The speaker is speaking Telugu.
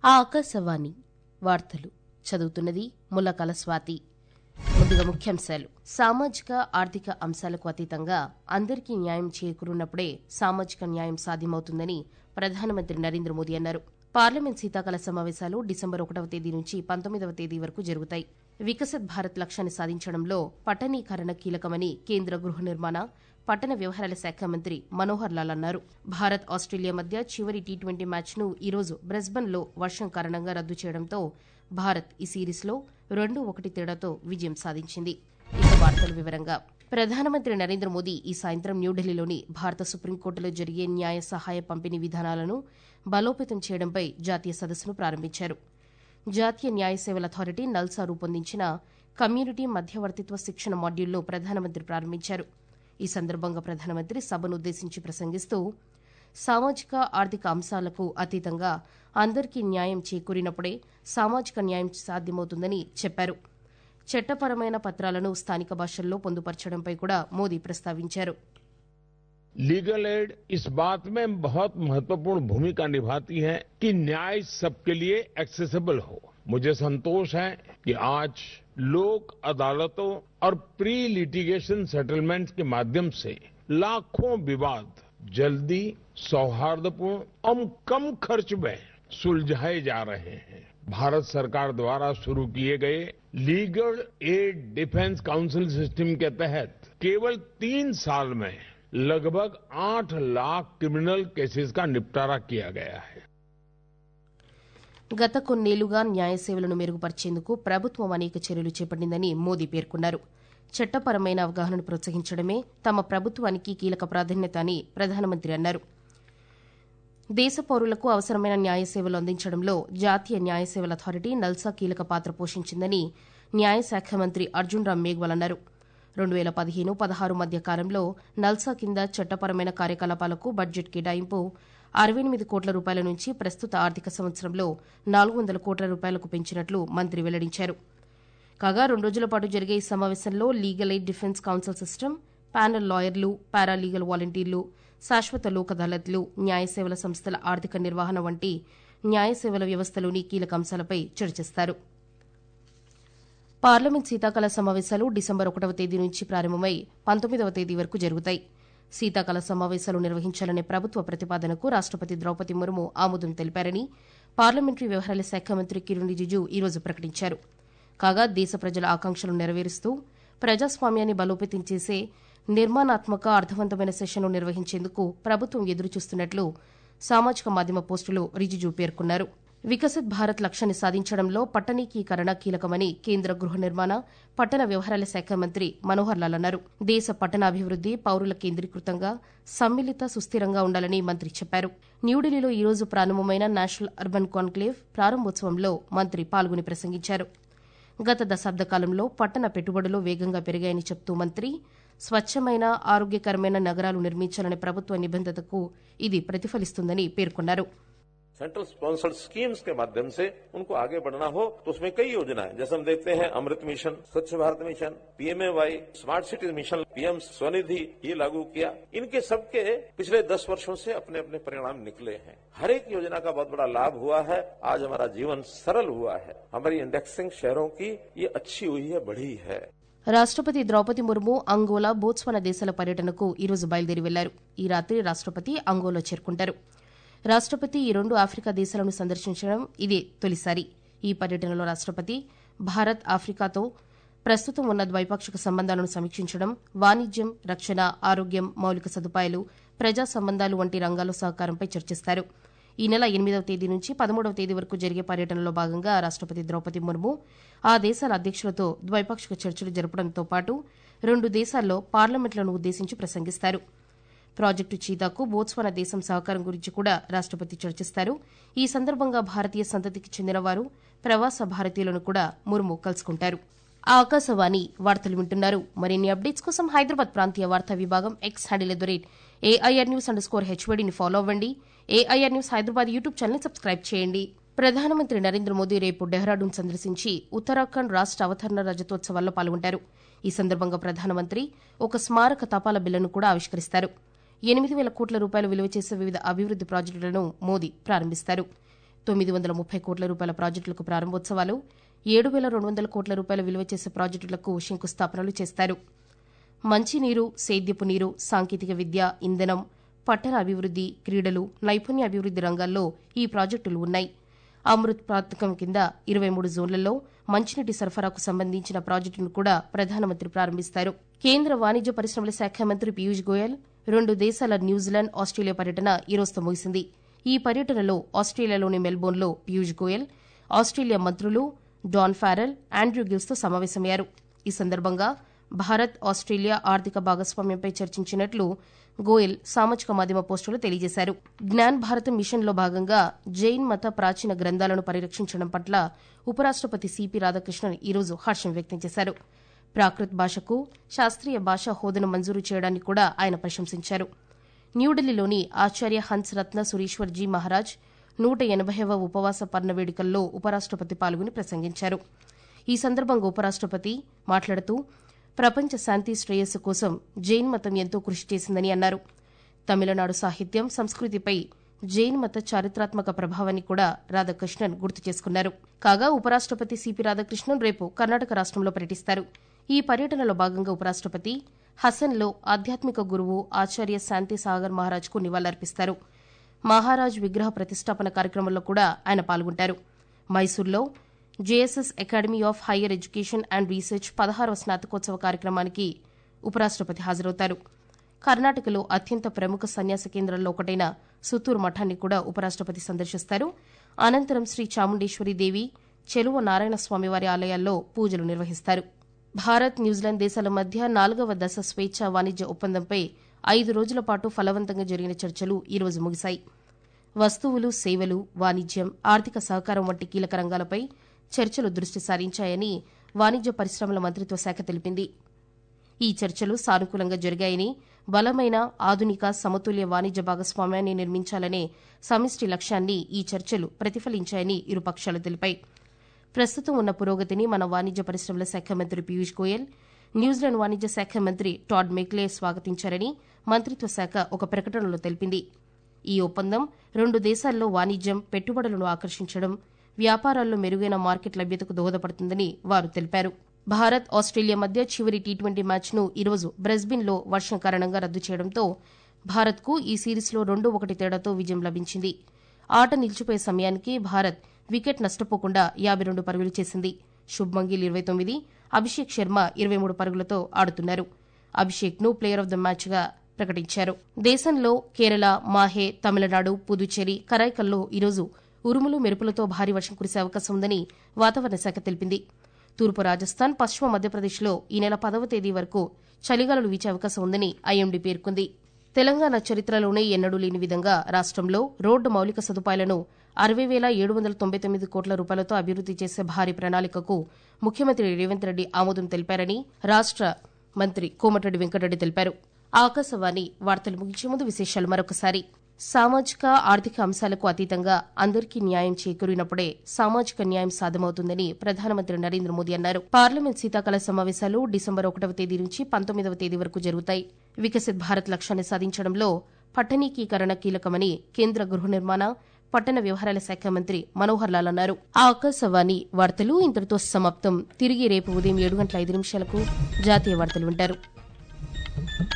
ఆకాశవాణి వార్తలు చదువుతున్నది ముల్లకల స్వాతి ముందుగా ముఖ్యాంశాలు సామాజిక ఆర్థిక అంశాలకు అతీతంగా అందరికీ న్యాయం చేకూరున్నప్పుడే సామాజిక న్యాయం సాధ్యమవుతుందని ప్రధానమంత్రి నరేంద్ర మోదీ అన్నారు పార్లమెంట్ శీతాకాల సమావేశాలు డిసెంబర్ ఒకటవ తేదీ నుంచి పంతొమ్మిదవ తేదీ వరకు జరుగుతాయి వికసిత్ భారత్ లక్ష్యాన్ని సాధించడంలో పట్టణీకరణ కీలకమని కేంద్ర గృహ నిర్మాణ పట్టణ వ్యవహారాల శాఖ మంత్రి మనోహర్ లాల్ అన్నారు భారత్ ఆస్ట్రేలియా మధ్య చివరి టీ ట్వంటీ మ్యాచ్ను ఈరోజు బ్రెస్బన్లో వర్షం కారణంగా రద్దు చేయడంతో భారత్ ఈ సిరీస్లో రెండు ఒకటి తేడాతో విజయం సాధించింది ఇక వార్తల వివరంగా ప్రధానమంత్రి నరేంద్ర మోదీ ఈ సాయంత్రం న్యూఢిల్లీలోని భారత సుప్రీంకోర్టులో జరిగే న్యాయ సహాయ పంపిణీ విధానాలను బలోపేతం చేయడంపై జాతీయ సదస్సును ప్రారంభించారు జాతీయ న్యాయ సేవల అథారిటీ నల్సా రూపొందించిన కమ్యూనిటీ మధ్యవర్తిత్వ శిక్షణ మాడ్యూల్ను ప్రధానమంత్రి ప్రారంభించారు ఈ సందర్భంగా ప్రధానమంత్రి సభను ఉద్దేశించి ప్రసంగిస్తూ సామాజిక ఆర్థిక అంశాలకు అతీతంగా అందరికీ న్యాయం చేకూరినప్పుడే సామాజిక న్యాయం సాధ్యమవుతుందని చెప్పారు చట్టపరమైన పత్రాలను స్థానిక భాషల్లో పొందుపరచడంపై కూడా మోదీ ప్రస్తావించారు लीगल एड इस बात में बहुत महत्वपूर्ण भूमिका निभाती है कि न्याय सबके लिए एक्सेसिबल हो मुझे संतोष है कि आज लोक अदालतों और प्री लिटिगेशन सेटलमेंट के माध्यम से लाखों विवाद जल्दी सौहार्दपूर्ण और कम खर्च में सुलझाए जा रहे हैं भारत सरकार द्वारा शुरू किए गए legal aid defence council system के तहत केवल तीन साल में लगभग आठ लाख क्रिमिनल केसेस का निपटारा किया गया है గత కొన్నేళ్లుగా న్యాయ సేవలను మెరుగుపరిచేందుకు ప్రభుత్వం అనేక చర్యలు చేపట్టిందని మోదీ పేర్కొన్నారు చట్టపరమైన అవగాహనను ప్రోత్సహించడమే తమ ప్రభుత్వానికి కీలక ప్రాధాన్యత అని ప్రధానమంత్రి అన్నారు దేశ పౌరులకు అవసరమైన న్యాయ సేవలు అందించడంలో జాతీయ న్యాయ సేవల అథారిటీ నల్సా కీలక పాత్ర పోషించిందని న్యాయశాఖ మంత్రి అర్జున్ రామ్ మేఘ్వాల్ అన్నారు రెండు వేల పదిహేను పదహారు మధ్య కాలంలో నల్సా కింద చట్టపరమైన కార్యకలాపాలకు బడ్జెట్ కేటాయింపు అరవై ఎనిమిది కోట్ల రూపాయల నుంచి ప్రస్తుత ఆర్థిక సంవత్సరంలో నాలుగు వందల కోట్ల రూపాయలకు పెంచినట్లు మంత్రి వెల్లడించారు కాగా రెండు రోజుల పాటు జరిగే ఈ సమావేశంలో legal aid defence council system panel లాయర్లు పారాలీగల్ వాలంటీర్లు శాశ్వత లోక్ అదాలత్లు న్యాయ సేవల సంస్థల ఆర్థిక నిర్వహణ వంటి న్యాయ సేవల వ్యవస్థలోని కీలక అంశాలపై చర్చిస్తారు పార్లమెంట్ శీతాకాల సమావేశాలు డిసెంబర్ ఒకటవ తేదీ నుంచి ప్రారంభమై పంతొమ్మిదవ తేదీ వరకు జరుగుతాయి శీతాకాల సమావేశాలు నిర్వహించాలనే ప్రభుత్వ ప్రతిపాదనకు రాష్టపతి ద్రౌపది ముర్ము ఆమోదం తెలిపారని పార్లమెంటరీ వ్యవహారాల శాఖ మంత్రి కిరణ్ రిజిజు ఈరోజు ప్రకటించారు కాగా దేశ ప్రజల ఆకాంక్షలు నెరవేరుస్తూ ప్రజాస్వామ్యాన్ని బలోపేతం చేసే నిర్మాణాత్మక అర్థవంతమైన సెషన్ను నిర్వహించేందుకు ప్రభుత్వం ఎదురుచూస్తున్నట్లు సామాజిక మాధ్యమ పోస్టులో రిజిజు పేర్కొన్నారు వికసిత్ భారత్ లక్ష్యాన్ని సాధించడంలో పట్టణీకీకరణ కీలకమని కేంద్ర గృహ నిర్మాణ పట్టణ వ్యవహారాల శాఖ మంత్రి మనోహర్ లాల్ అన్నారు దేశ పట్టణాభివృద్ది పౌరుల కేంద్రీకృతంగా సమ్మిళిత సుస్థిరంగా ఉండాలని మంత్రి చెప్పారు న్యూఢిల్లీలో ఈ రోజు ప్రారంభమైన నేషనల్ అర్బన్ కాన్క్లేవ్ ప్రారంభోత్సవంలో మంత్రి పాల్గొని ప్రసంగించారు గత దశాబ్ద కాలంలో పట్టణ పెట్టుబడులు వేగంగా పెరిగాయని చెప్తూ మంత్రి స్వచ్ఛమైన ఆరోగ్యకరమైన నగరాలు నిర్మించాలనే ప్రభుత్వ నిబంధతకు ఇది ప్రతిఫలిస్తుందని పేర్కొన్నారు सेंट्रल स्पॉन्सर्ड स्कीम्स के माध्यम से उनको आगे बढ़ना हो तो उसमें कई योजनाएं जैसे हम देखते हैं Amrit mission Swachh Bharat mission PMAY smart city mission PM SVANidhi ये लागू किया इनके सबके पिछले दस वर्षों से अपने अपने परिणाम निकले हैं हर एक योजना का बहुत बड़ा लाभ हुआ है आज हमारा जीवन सरल हुआ है हमारी इंडेक्सिंग शहरों की ये अच्छी हुई है बढ़ी है రాష్టపతి ద్రౌపది ముర్ము అంగోలా బోత్స్వానా దేశాల పర్యటనకు ఈరోజు బయలుదేరి వెళ్లారు ఈ రాత్రి రాష్టపతి అంగోలా చేరుకుంటారు రాష్టపతి ఈ రెండు ఆఫ్రికా దేశాలను సందర్శించడం ఇదే తొలిసారి ఈ పర్యటనలో రాష్టపతి భారత్ ఆఫ్రికాతో ప్రస్తుతం ఉన్న ద్వైపాక్షిక సంబంధాలను సమీక్షించడం వాణిజ్యం రక్షణ ఆరోగ్యం మౌలిక సదుపాయాలు ప్రజా సంబంధాలు వంటి రంగాల్లో సహకారంపై చర్చిస్తారు ఈ నెల ఎనిమిదవ తేదీ నుంచి పదమూడవ తేదీ వరకు జరిగే పర్యటనలో భాగంగా రాష్టపతి ద్రౌపది ముర్ము ఆ దేశాల అధ్యక్షులతో ద్వైపాక్షిక చర్చలు జరపడంతో పాటు రెండు దేశాల్లో పార్లమెంట్లను ఉద్దేశించి ప్రసంగిస్తారు ప్రాజెక్టు చీతాకు బోత్స్వానా దేశం సహకారం గురించి కూడా రాష్టపతి చర్చిస్తారు ఈ సందర్భంగా భారతీయ సంతతికి చెందిన వారు ప్రవాస భారతీయులను కూడా ముర్ము కలుసుకుంటారు ఆకాశవాణి వార్తలు వింటున్నారు మరిన్ని అప్డేట్స్ కోసం హైదరాబాద్ ప్రాంతీయ వార్తా విభాగం X handle at the rate AIR news underscore హెచ్వడిని ఫాలో అవ్వండి AIR news Hyderabad YouTube channel subscribe చేయండి ప్రధానమంత్రి నరేంద్ర మోదీ రేపు డెహ్రాడూన్ సందర్శించి ఉత్తరాఖండ్ రాష్ట అవతరణ రజతోత్సవాల్లో పాల్గొంటారు ఈ సందర్భంగా ప్రధానమంత్రి ఒక స్మారక తపాలా బిల్లును కూడా ఆవిష్కరిస్తారు ఎనిమిది వేల కోట్ల రూపాయలు విలువ చేసే వివిధ అభివృద్ది ప్రాజెక్టులను మోదీ ప్రారంభిస్తారు తొమ్మిది వందల ముప్పై కోట్ల రూపాయల ప్రాజెక్టులకు ప్రారంభోత్సవాలు ఏడు వేల రెండు వందల కోట్ల రూపాయల విలువ చేసే ప్రాజెక్టులకు శంకుస్థాపనలు చేస్తారు మంచినీరు సేద్యపు నీరు సాంకేతిక విద్య ఇంధనం పట్టణ అభివృద్ది క్రీడలు నైపుణ్య అభివృద్ది రంగాల్లో ఈ ప్రాజెక్టులు ఉన్నాయి అమృత్ పథకం కింద ఇరవై మూడు జోన్లలో మంచినీటి సరఫరాకు సంబంధించిన ప్రాజెక్టును కూడా ప్రధానమంత్రి ప్రారంభిస్తారు కేంద్ర వాణిజ్య పరిశ్రమల శాఖ మంత్రి పీయూష్ గోయల్ రెండు దేశాల న్యూజిలాండ్ ఆస్ట్రేలియా పర్యటన ఈ రోజుతో ముగిసింది ఈ పర్యటనలో ఆస్ట్రేలియాలోని మెల్బోర్న్లో పీయూష్ గోయల్ ఆస్ట్రేలియా మంత్రులు డాన్ ఫారెల్ ఆండ్రూ గిల్స్తో సమావేశమయ్యారు ఈ సందర్భంగా భారత్ ఆస్ట్రేలియా ఆర్థిక భాగస్వామ్యంపై చర్చించినట్లు గోయల్ సామాజిక మాధ్యమ పోస్టులో తెలియజేశారు జ్ఞాన్ భారత్ మిషన్లో భాగంగా జైన్ మత ప్రాచీన గ్రంథాలను పరిరక్షించడం పట్ల ఉపరాష్టపతి సిపి రాధాకృష్ణన్ ఈరోజు హర్షం వ్యక్తం చేశారు ప్రాకృత్ భాషకు శాస్త్రీయ భాషా హోదాను మంజూరు చేయడాన్ని కూడా ఆయన ప్రశంసించారు న్యూఢిల్లీలోని ఆచార్య హన్స్ రత్న సురీశ్వర్జీ మహారాజ్ నూట ఎనభైవ ఉపవాస పర్ణ వేడుకల్లో ఉపరాష్టపతి పాల్గొని ప్రసంగించారు ఈ సందర్భంగా ఉపరాష్టపతి మాట్లాడుతూ ప్రపంచ శాంతి శ్రేయస్సు కోసం జైన్ మతం ఎంతో కృషి చేసిందని అన్నారు తమిళనాడు సాహిత్యం సంస్కృతిపై జైన్ మత చారిత్రాత్మక ప్రభావాన్ని కూడా రాధాకృష్ణన్ గుర్తు చేసుకున్నారు కాగా ఉపరాష్టపతి సిపి రాధాకృష్ణన్ రేపు కర్ణాటక రాష్ట్రంలో పర్యటిస్తారు ఈ పర్యటనలో భాగంగా ఉపరాష్టపతి హసన్లో ఆధ్యాత్మిక గురువు ఆచార్య శాంతి సాగర్ మహారాజ్కు నివాళులర్పిస్తారు మహారాజ్ విగ్రహ ప్రతిష్టాపన కార్యక్రమంలో కూడా ఆయన పాల్గొంటారు మైసూర్లో JSS academy of higher education and research పదహారవ స్నాతకోత్సవ కార్యక్రమానికి ఉపరాష్టపతి హాజరవుతారు కర్ణాటకలో అత్యంత ప్రముఖ సన్యాస కేంద్రాల్లో ఒకటైన సుత్తూరు మఠాన్ని కూడా ఉపరాష్టపతి సందర్శిస్తారు అనంతరం శ్రీ చాముండేశ్వరి దేవి చెలువ నారాయణ స్వామివారి ఆలయాల్లో పూజలు నిర్వహిస్తారు భారత్ న్యూజిలాండ్ దేశాల మధ్య నాలుగవ దశ స్వేచ్ఛ వాణిజ్య ఒప్పందంపై ఐదు రోజుల పాటు ఫలవంతంగా జరిగిన చర్చలు ఈ రోజు ముగిశాయి వస్తువులు సేవలు వాణిజ్యం ఆర్థిక సహకారం వంటి కీలక రంగాలపై చర్చలు దృష్టి సారించాయని వాణిజ్య పరిశ్రమల మంత్రిత్వ శాఖ తెలిపింది ఈ చర్చలు సానుకూలంగా జరిగాయని బలమైన ఆధునిక సమతుల్య వాణిజ్య భాగస్వామ్యాన్ని నిర్మించాలనే సమిష్టి లక్ష్యాన్ని ఈ చర్చలు ప్రతిఫలించాయని ఇరు పక్షాలు తెలిపాయి ప్రస్తుతం ఉన్న పురోగతిని మన వాణిజ్య పరిశ్రమల శాఖ మంత్రి పీయూష్ గోయల్ న్యూజిలాండ్ వాణిజ్య శాఖ మంత్రి టాడ్ మెక్లే స్వాగతించారని మంత్రిత్వ శాఖ ఒక ప్రకటనలో తెలిపింది ఈ ఒప్పందం రెండు దేశాల్లో వాణిజ్యం పెట్టుబడులను ఆకర్షించడం వ్యాపారాల్లో మెరుగైన మార్కెట్ లభ్యతకు దోహదపడుతుందని వారు తెలిపారు భారత్ ఆస్ట్రేలియా మధ్య చివరి టీ ట్వంటీ మ్యాచ్ను ఈరోజు బ్రెస్బిన్లో వర్షం కారణంగా రద్దు చేయడంతో భారత్కు ఈ సిరీస్లో రెండు ఒకటి తేడాతో విజయం లభించింది ఆట నిలిచిపోయే సమయానికి భారత్ వికెట్ నష్టపోకుండా యాభై రెండు పరుగులు చేసింది శుభ్మన్ గిల్ ఇరవై తొమ్మిది అభిషేక్ శర్మ ఇరవై మూడు పరుగులతో ఆడుతున్నారు అభిషేక్ ను ప్లేయర్ ఆఫ్ ద మ్యాచ్ గా ప్రకటించారు దేశంలో కేరళ మాహే తమిళనాడు పుదుచ్చేరి కరైకల్లో ఈరోజు ఉరుములు మెరుపులతో భారీ వర్షం కురిసే అవకాశం ఉందని వాతావరణ శాఖ తెలిపింది తూర్పు రాజస్థాన్ పశ్చిమ మధ్యప్రదేశ్లో ఈ నెల పదవ తేదీ వరకు చలిగాలులు వీచే అవకాశం ఉందని ఐఎండీ పేర్కొంది తెలంగాణ చరిత్రలోనే ఎన్నడూ లేని విధంగా రాష్టంలో రోడ్డు మౌలిక సదుపాయాలను అరవై వేల ఏడు వందల తొంభై తొమ్మిది కోట్ల రూపాయలతో అభివృద్ది చేసే భారీ ప్రణాళికకు ముఖ్యమంత్రి రేవంత్ రెడ్డి ఆమోదం తెలిపారని రాష్ట మంత్రి కోమటిరెడ్డి వెంకటరెడ్డి తెలిపారు ఆకాశవాణి వార్తలు ముగించే ముందు విశేషాలు మరొకసారి సామాజిక ఆర్థిక అంశాలకు అతీతంగా అందరికీ న్యాయం చేకూరినప్పుడే సామాజిక న్యాయం సాధ్యమవుతుందని ప్రధానమంత్రి నరేంద్ర మోదీ అన్నారు పార్లమెంట్ శీతాకాల సమావేశాలు డిసెంబర్ ఒకటవ తేదీ నుంచి పంతొమ్మిదవ తేదీ వరకు జరుగుతాయి వికసిత్ భారత్ లక్ష్యాన్ని సాధించడంలో పట్టణీకీకరణ కీలకమని కేంద్ర గృహ నిర్మాణ పట్టణ వ్యవహారాల శాఖ మంత్రి మనోహర్ లాల్ అన్నారు ఆకాశవాణి వార్తలు ఇంతటితో సమాప్తం తిరిగి రేపు ఉదయం ఏడు గంటల ఐదు నిమిషాలకు జాతీయ వార్తలు వింటారు